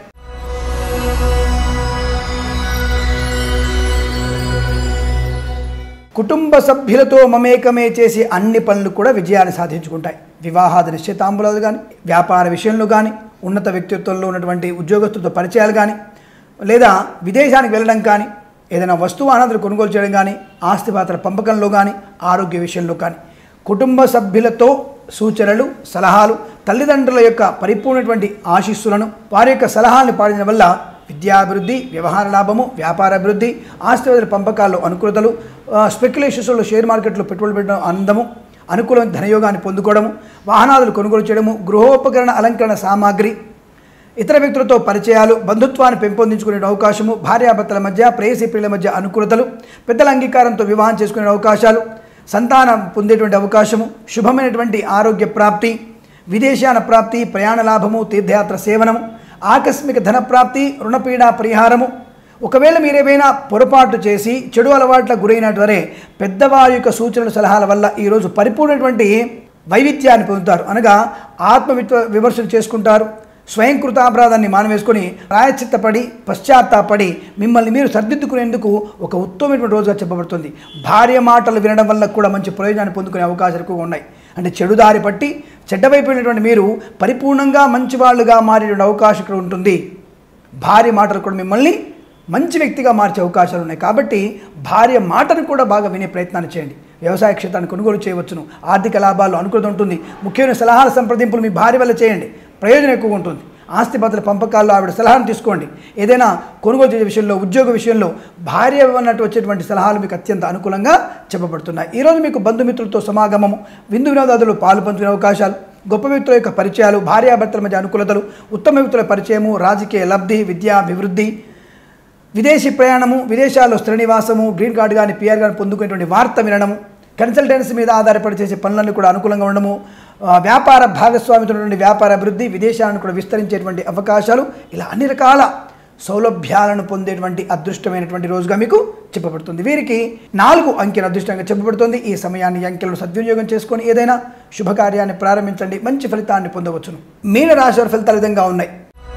కుటుంబ సభ్యులతో మమేకమే చేసి అన్ని పనులు కూడా విజయాన్ని సాధించుకుంటాయి వివాహాది నిశ్చితాంబులాలు కానీ వ్యాపార విషయంలో కానీ ఉన్నత వ్యక్తిత్వంలో ఉన్నటువంటి ఉద్యోగస్తులతో పరిచయాలు కానీ లేదా విదేశానికి వెళ్ళడం కానీ ఏదైనా వస్తువు అనాథలు కొనుగోలు చేయడం కానీ ఆస్తిపాత్ర పంపకంలో కానీ ఆరోగ్య విషయంలో కానీ కుటుంబ సభ్యులతో సూచనలు సలహాలు తల్లిదండ్రుల యొక్క పరిపూర్ణటువంటి ఆశీస్సులను వారి యొక్క సలహాలను పాటించడం వల్ల విద్యాభివృద్ధి వ్యవహార లాభము వ్యాపార అభివృద్ధి ఆస్తివాదుల పంపకాల్లో అనుకూలతలు ఆ, స్పెక్యులేషన్స్లో షేర్ మార్కెట్లో పెట్టుబడి పెట్టడం అందము అనుకూలమైన ధనయోగాన్ని పొందుకోవడము వాహనాలు కొనుగోలు చేయడము గృహోపకరణ అలంకరణ సామాగ్రి ఇతర వ్యక్తులతో పరిచయాలు బంధుత్వాన్ని పెంపొందించుకునే అవకాశము భార్యాభర్తల మధ్య ప్రేయసి ప్రియుల మధ్య అనుకూలతలు పెద్దల అంగీకారంతో వివాహం చేసుకునే అవకాశాలు సంతానం పొందేటువంటి అవకాశము శుభమైనటువంటి ఆరోగ్య ప్రాప్తి విదేశాన ప్రాప్తి ప్రయాణ లాభము తీర్థయాత్ర సేవనము ఆకస్మిక ధన ప్రాప్తి రుణపీడ పరిహారము ఒకవేళ మీరేమైనా పొరపాటు చేసి చెడు అలవాట్లకు గురైనట్లరే పెద్దవారి యొక్క సూచనల సలహాల వల్ల ఈరోజు పరిపూర్ణటువంటి వైవిధ్యాన్ని పొందుతారు అనగా ఆత్మ విత్వ- విమర్శలు చేసుకుంటారు స్వయంకృత అపరాధాన్ని మానవేసుకొని ప్రాయచిత్తపడి పశ్చాత్తాపడి మిమ్మల్ని మీరు సర్దిద్దుకునేందుకు ఒక ఉత్తమమైనటువంటి రోజుగా చెప్పబడుతుంది భార్య మాటలు వినడం వల్ల కూడా మంచి ప్రయోజనాన్ని పొందుకునే అవకాశాలు ఎక్కువగా ఉన్నాయి అంటే చెడు దారి పట్టి చెడ్డవైపోయినటువంటి మీరు పరిపూర్ణంగా మంచి వాళ్ళుగా మారేటువంటి అవకాశం ఇక్కడ ఉంటుంది భార్య మాటలు కూడా మిమ్మల్ని మంచి వ్యక్తిగా మార్చే అవకాశాలు ఉన్నాయి కాబట్టి భార్య మాటను కూడా బాగా వినే ప్రయత్నాన్ని చేయండి వ్యవసాయ క్షేత్రాన్ని కొనుగోలు చేయవచ్చును ఆర్థిక లాభాలు అనుకూలత ఉంటుంది ముఖ్యమైన సలహాల సంప్రదింపులు మీ భార్య వల్ల చేయండి ప్రయోజనం ఎక్కువ ఉంటుంది ఆస్తిపాత్ర పంపకాల్లో ఆవిడ సలహాను తీసుకోండి ఏదైనా కొనుగోలు చేసే విషయంలో ఉద్యోగ విషయంలో భార్య అన్నట్టు వచ్చేటువంటి సలహాలు మీకు అత్యంత అనుకూలంగా చెప్పబడుతున్నాయి ఈరోజు మీకు బంధుమిత్రులతో సమాగమము విందు వినోదాదులు పాలు పంచుకునే అవకాశాలు గొప్ప వ్యక్తుల యొక్క పరిచయాలు భార్యాభర్తల మధ్య అనుకూలతలు ఉత్తమ వ్యక్తుల పరిచయము రాజకీయ లబ్ధి విద్యా అభివృద్ధి విదేశీ ప్రయాణము విదేశాల్లో స్థిర నివాసము గ్రీన్ కార్డు కానీ పిఆర్ కానీ పొందుకునేటువంటి వార్త వినడము కన్సల్టెన్సీ మీద ఆధారపడి చేసే పనులన్నీ కూడా అనుకూలంగా ఉండము ఆ, వ్యాపార భాగస్వామితో ఉన్నటువంటి వ్యాపార అభివృద్ధి విదేశాలను కూడా విస్తరించేటువంటి అవకాశాలు ఇలా అన్ని రకాల సౌలభ్యాలను పొందేటువంటి అదృష్టమైనటువంటి రోజుగా మీకు చెప్పబడుతుంది వీరికి నాలుగు అంకెల అదృష్టంగా చెప్పబడుతుంది ఈ సమయాన్ని ఈ అంకెలను సద్వినియోగం చేసుకొని ఏదైనా శుభకార్యాన్ని ప్రారంభించండి మంచి ఫలితాన్ని పొందవచ్చును మీన రాశి వారి ఫలితాలు ఈ విధంగా ఉన్నాయి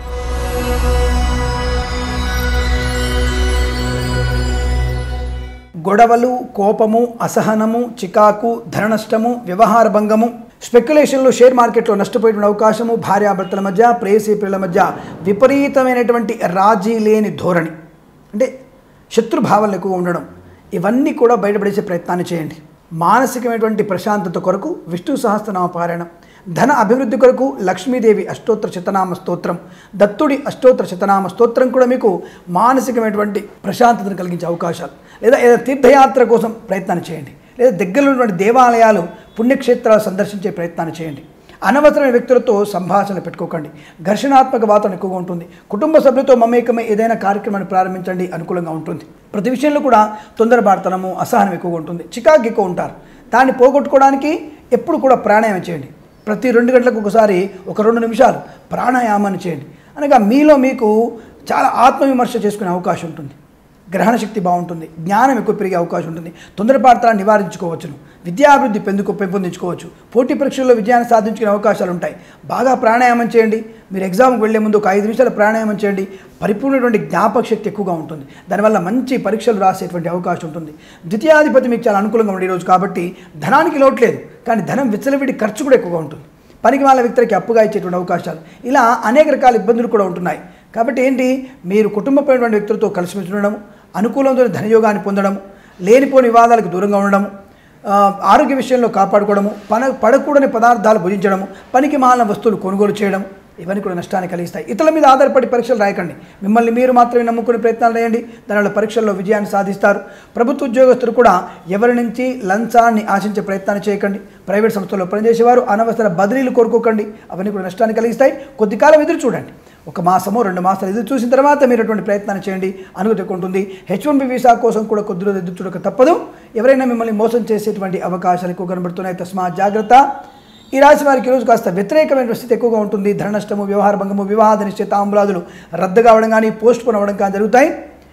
గొడవలు కోపము అసహనము చికాకు ధన నష్టము వ్యవహార భంగము స్పెక్యులేషన్లో షేర్ మార్కెట్లో నష్టపోయేటువంటి అవకాశము భార్యాభర్తల మధ్య ప్రేయసీ ప్రియుల మధ్య విపరీతమైనటువంటి రాజీ లేని ధోరణి అంటే శత్రుభావాలు ఎక్కువ ఉండడం ఇవన్నీ కూడా బయటపడేసే ప్రయత్నాన్ని చేయండి మానసికమైనటువంటి ప్రశాంతత కొరకు విష్ణు సహస్రనామ పారాయణం ధన అభివృద్ధి కొరకు లక్ష్మీదేవి అష్టోత్తర శతనామ స్తోత్రం దత్తుడి అష్టోత్తర శతనామ స్తోత్రం కూడా మీకు మానసికమైనటువంటి ప్రశాంతతను కలిగించే అవకాశాలు లేదా ఏదైనా తీర్థయాత్ర కోసం ప్రయత్నాన్ని చేయండి లేదా దగ్గరలో ఉన్నటువంటి దేవాలయాలు పుణ్యక్షేత్రాలు సందర్శించే ప్రయత్నాన్ని చేయండి అనవసరమైన వ్యక్తులతో సంభాషణ పెట్టుకోకండి ఘర్షణాత్మక వాతావరణం ఎక్కువగా ఉంటుంది కుటుంబ సభ్యులతో మమేకమై ఏదైనా కార్యక్రమాన్ని ప్రారంభించండి అనుకూలంగా ఉంటుంది ప్రతి విషయంలో కూడా తొందరపాటుతనము అసహనం ఎక్కువగా ఉంటుంది చికాకు ఎక్కువ ఉంటారు దాన్ని పోగొట్టుకోవడానికి ఎప్పుడు కూడా ప్రాణాయామం చేయండి ప్రతి రెండు గంటలకు ఒకసారి ఒక రెండు నిమిషాలు ప్రాణాయామాన్ని చేయండి అనగా మీలో మీకు చాలా ఆత్మవిమర్శ చేసుకునే అవకాశం ఉంటుంది గ్రహణ శక్తి బాగుంటుంది జ్ఞానం ఎక్కువ పెరిగే అవకాశం ఉంటుంది తొందరపాటుతనాన్ని నివారించుకోవచ్చును విద్యాభివృద్ధి పెందుకు పెంపొందించుకోవచ్చు పోటీ పరీక్షల్లో విజయాన్ని సాధించుకునే అవకాశాలు ఉంటాయి బాగా ప్రాణాయామం చేయండి మీరు ఎగ్జామ్కి వెళ్లే ముందు ఒక ఐదు నిమిషాలు ప్రాణాయామం చేయండి పరిపూర్ణటువంటి జ్ఞాపక శక్తి ఎక్కువగా ఉంటుంది దానివల్ల మంచి పరీక్షలు రాసేటువంటి అవకాశం ఉంటుంది ద్వితీయాధిపతి మీకు చాలా అనుకూలంగా ఉండే రోజు కాబట్టి ధనానికి లోట్లేదు కానీ ధనం విచ్చలవిడి ఖర్చు కూడా ఎక్కువగా ఉంటుంది పనికి వాళ్ళ వ్యక్తులకి అప్పుగా ఇచ్చేటువంటి అవకాశాలు ఇలా అనేక రకాల ఇబ్బందులు కూడా ఉంటున్నాయి కాబట్టి ఏంటి మీరు కుటుంబపైనటువంటి వ్యక్తులతో కలిసిమెలిసి ఉండడం అనుకూలంతో ధనయోగాన్ని పొందడం లేనిపోని వివాదాలకు దూరంగా ఉండడం ఆ, ఆరోగ్య విషయంలో కాపాడుకోవడము పన పడకూడని పదార్థాలు భుజించడము పనికి మాలిన వస్తువులు కొనుగోలు చేయడం ఇవన్నీ కూడా నష్టాన్ని కలిగిస్తాయి ఇతరుల మీద ఆధారపడి పరీక్షలు రాయకండి మిమ్మల్ని మీరు మాత్రమే నమ్ముకునే ప్రయత్నాలు చేయండి దానివల్ల పరీక్షల్లో విజయాన్ని సాధిస్తారు ప్రభుత్వ ఉద్యోగస్తులు కూడా ఎవరి నుంచి లంచాన్ని ఆశించే ప్రయత్నాన్ని చేయకండి ప్రైవేట్ సంస్థల్లో పనిచేసేవారు అనవసర బదిలీలు కోరుకోకండి అవన్నీ కూడా నష్టాన్ని కలిగిస్తాయి కొద్ది కాలం ఎదురు చూడండి ఒక మాసమో రెండు మాసాలు ఎదురు చూసిన తర్వాత మీరు అటువంటి ప్రయత్నాన్ని చేయండి అనుమతి ఎక్కువ ఉంటుంది హెచ్ వన్ బి వీసా కోసం కూడా కొద్ది రోజులు ఎదురు చూడక తప్పదు ఎవరైనా మిమ్మల్ని మోసం చేసేటువంటి అవకాశాలు ఎక్కువ కనబడుతున్నాయి తస్మా జాగ్రత్త ఈ రాశి వారికి ఈరోజు కాస్త వ్యతిరేకమైన స్థితి ఎక్కువగా ఉంటుంది ధన నష్టము వ్యవహార భంగము వివాహ నిశ్చితాంబులాదులు రద్దు కావడం కానీ పోస్ట్ పోన్ అవ్వడం కానీ జరుగుతాయి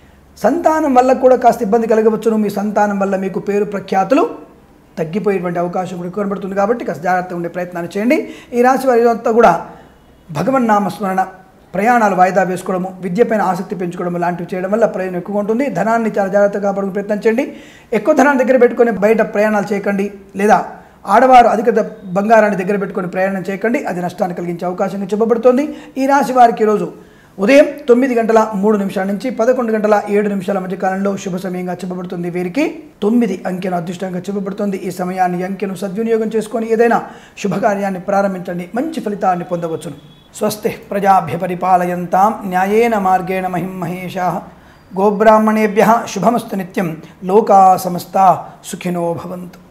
సంతానం వల్ల కూడా కాస్త ఇబ్బంది కలగవచ్చును మీ సంతానం వల్ల మీకు పేరు ప్రఖ్యాతులు తగ్గిపోయేటువంటి అవకాశం కూడా ఎక్కువ కనబడుతుంది కాబట్టి కాస్త జాగ్రత్తగా ఉండే ప్రయత్నాన్ని చేయండి ఈ రాశి వారి అంతా కూడా భగవన్నామ స్మరణ ప్రయాణాలు వాయిదా వేసుకోవడము విద్యపైన ఆసక్తి పెంచుకోవడం లాంటివి చేయడం వల్ల ప్రయోజనం ఎక్కువగా ఉంటుంది ధనాన్ని చాలా జాగ్రత్తగా కాపాడుకునే ప్రయత్నం చేయండి ఎక్కువ ధనాన్ని దగ్గర పెట్టుకొని బయట ప్రయాణాలు చేయకండి లేదా ఆడవారు అధిక ద- బంగారాన్ని దగ్గర పెట్టుకొని ప్రయాణం చేయకండి అది నష్టాన్ని కలిగించే అవకాశంగా చెప్పబడుతోంది ఈ రాశి వారికి ఈరోజు ఉదయం తొమ్మిది గంటల మూడు నిమిషాల నుంచి పదకొండు గంటల ఏడు నిమిషాల మధ్య కాలంలో శుభ సమయంగా చెప్పబడుతుంది వీరికి తొమ్మిది అంకెను అదృష్టంగా చెప్పబడుతుంది ఈ సమయాన్ని ఈ అంకెను సద్వినియోగం చేసుకొని ఏదైనా శుభకార్యాన్ని ప్రారంభించండి మంచి ఫలితాన్ని పొందవచ్చును స్వస్తి ప్రజాభ్య పరిపాలయంతాం న్యాయేన మార్గేణ మహిం మహేషా గోబ్రాహ్మణేభ్య శుభమస్తు నిత్యం లోకా సమస్తా సుఖినో భవంతు